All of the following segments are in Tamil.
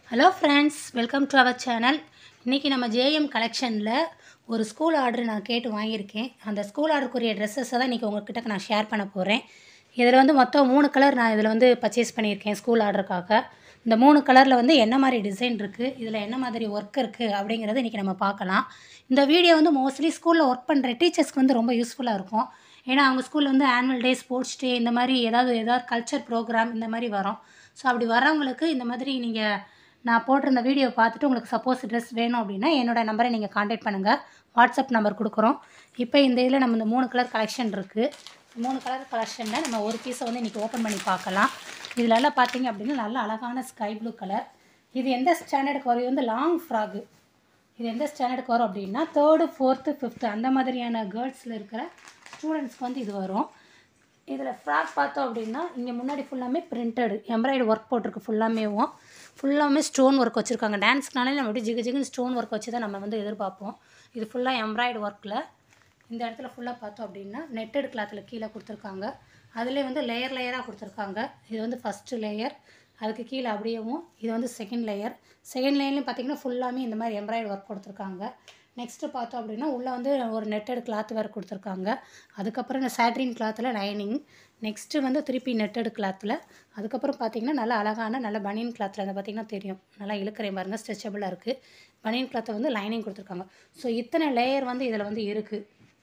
hello friends welcome to our channel இன்றைக்கி நம்ம ஜேஎம் கலெக்ஷனில் ஒரு ஸ்கூல் ஆர்டர் நான் கேட்டு வாங்கியிருக்கேன் அந்த ஸ்கூல் ஆர்டருக்குரிய ட்ரெஸ்ஸஸை தான் இன்றைக்கி உங்கள்கிட்ட நான் ஷேர் பண்ண போகிறேன் இதில் வந்து மொத்தம் மூணு கலர் நான் இதில் வந்து பர்ச்சேஸ் பண்ணியிருக்கேன் ஸ்கூல் ஆர்டருக்காக இந்த மூணு கலரில் வந்து என்ன மாதிரி டிசைன் இருக்குது இதில் என்ன மாதிரி ஒர்க் இருக்குது அப்படிங்கிறத இன்றைக்கி நம்ம பார்க்கலாம் இந்த வீடியோ வந்து மோஸ்ட்லி ஸ்கூலில் ஒர்க் பண்ணுற டீச்சர்ஸ்க்கு வந்து ரொம்ப யூஸ்ஃபுல்லாக இருக்கும் ஏன்னா அவங்க ஸ்கூலில் வந்து ஆனுவல் டே ஸ்போர்ட்ஸ் டே இந்த மாதிரி ஏதாவது ஏதாவது கல்ச்சர் ப்ரோக்ராம் இந்த மாதிரி வரும் ஸோ அப்படி வரவங்களுக்கு இந்த மாதிரி நீங்கள் நான் போட்டிருந்த வீடியோ பார்த்துட்டு உங்களுக்கு சப்போஸ் ட்ரெஸ் வேணும் அப்படின்னா என்னோட நம்பரை நீங்கள் காண்டாக்ட் பண்ணுங்கள் வாட்ஸ்அப் நம்பர் கொடுக்குறோம் இப்போ இந்த இதில் நம்ம இந்த மூணு கலர் கலெக்ஷன் இருக்குது மூணு கலர் கலெக்ஷனில் நம்ம ஒரு பீஸை வந்து இன்றைக்கி ஓப்பன் பண்ணி பார்க்கலாம் இதில் எல்லாம் பார்த்தீங்க அப்படின்னா நல்ல அழகான ஸ்கை ப்ளூ கலர் இது எந்த ஸ்டாண்டர்டுக்கு வரும் இது வந்து லாங் ஃப்ராகு இது எந்த ஸ்டாண்டர்டுக்கு வரும் அப்படின்னா தேர்டு ஃபோர்த்து ஃபிஃப்த்து அந்த மாதிரியான கேர்ள்ஸில் இருக்கிற ஸ்டூடெண்ட்ஸ்க்கு வந்து இது வரும் இதில் ஃப்ராக் பார்த்தோம் அப்படின்னா இங்கே முன்னாடி ஃபுல்லாமே பிரிண்டடு எம்ப்ராய்டு ஒர்க் போட்டிருக்கு ஃபுல்லாமேவும் ஃபுல்லாமே ஸ்டோன் ஒர்க் வச்சுருக்காங்க டான்ஸ்னாலே நம்ம அப்படியே ஜிகு ஜிகுன்னு ஸ்டோன் ஒர்க் வச்சு தான் நம்ம வந்து எதிர்பார்ப்போம் இது ஃபுல்லாக எம்ப்ராய்டு ஒர்க்கில் இந்த இடத்துல ஃபுல்லாக பார்த்தோம் அப்படின்னா நெட்டட் கிளாத்தில் கீழே கொடுத்துருக்காங்க அதிலே வந்து லேயர் லேயராக கொடுத்துருக்காங்க இது வந்து ஃபஸ்ட்டு லேயர் அதுக்கு கீழே அப்படியேவும் இது வந்து செகண்ட் லேயர் செகண்ட் லேயர்லையும் பார்த்தீங்கன்னா ஃபுல்லாமே இந்த மாதிரி எம்ப்ராய்டு ஒர்க் கொடுத்துருக்காங்க நெக்ஸ்ட்டு பார்த்தோம் அப்படின்னா உள்ளே வந்து ஒரு நெட்டட் கிளாத் வேறு கொடுத்துருக்காங்க அதுக்கப்புறம் இந்த சாட்ரின் கிளாத்தில் லைனிங் நெக்ஸ்ட்டு வந்து திருப்பி நெட்டட் கிளாத்தில் அதுக்கப்புறம் பார்த்தீங்கன்னா நல்லா அழகான நல்ல பனியன் கிளாத்தில் அந்த பார்த்தீங்கன்னா தெரியும் நல்லா இழுக்கிறேன் பாருங்கள் ஸ்ட்ரெச்சபிளாக இருக்குது பனியன் கிளாத்தை வந்து லைனிங் கொடுத்துருக்காங்க ஸோ இத்தனை லேயர் வந்து இதில் வந்து இருக்குது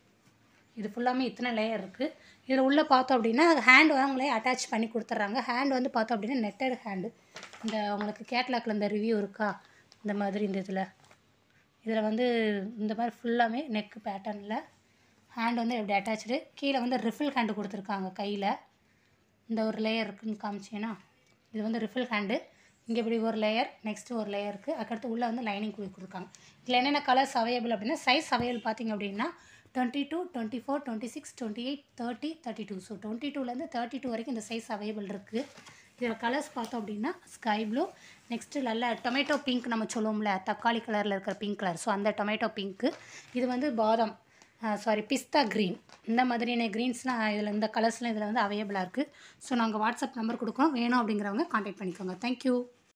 இது ஃபுல்லாமே இத்தனை லேயர் இருக்குது இதில் உள்ளே பார்த்தோம் அப்படின்னா ஹேண்ட் அவங்களே அட்டாச் பண்ணி கொடுத்துட்றாங்க ஹேண்ட் வந்து பார்த்தோம் அப்படின்னா நெட்டட் ஹேண்டு இந்த அவங்களுக்கு கேட்லாக்கில் இந்த ரிவ்யூ இருக்கா இந்த மாதிரி இந்த இதில் இதில் வந்து இந்த மாதிரி ஃபுல்லாமே நெக் பேட்டர்னில் ஹேண்ட் வந்து இப்படி அட்டாச்சு கீழே வந்து ரிஃபில் ஹேண்டு கொடுத்துருக்காங்க கையில் இந்த ஒரு லேயர் இருக்குன்னு காமிச்சேன்னா இது வந்து ரிஃபில் ஹேண்டு இங்கே இப்படி ஒரு லேயர் நெக்ஸ்ட்டு ஒரு லேயர் இருக்குது அதுக்கடுத்து உள்ளே வந்து லைனிங் கொடுத்துருக்காங்க இதில் என்னென்ன கலர்ஸ் அவைலபிள் அப்படின்னா சைஸ் அவைலபிள் பார்த்திங்க அப்படின்னா twenty two twenty four twenty six twenty eight thirty thirty two so twenty டூலேருந்து தேர்ட்டி டூ வரைக்கும் இந்த சைஸ் அவைலபிள் இருக்குது இதில் கலர்ஸ் பார்த்தோம் அப்படின்னா ஸ்கை ப்ளூ நெக்ஸ்ட்டு நல்ல டொமேட்டோ பிங்க் நம்ம சொல்லுவோம்ல தக்காளி கலரில் இருக்கிற பிங்க் கலர் ஸோ அந்த டொமேட்டோ பிங்க்கு இது வந்து பாதாம் சாரி பிஸ்தா க்ரீன் இந்த மாதிரியான க்ரீன்ஸ்லாம் இதில் இந்த கலர்ஸ்லாம் இதில் வந்து அவைலபிளாக இருக்குது ஸோ நாங்கள் வாட்ஸ்அப் நம்பர் கொடுக்குறோம் வேணும் அப்படிங்கிறவங்க காண்டாக்ட் பண்ணிக்கோங்க தேங்க்யூ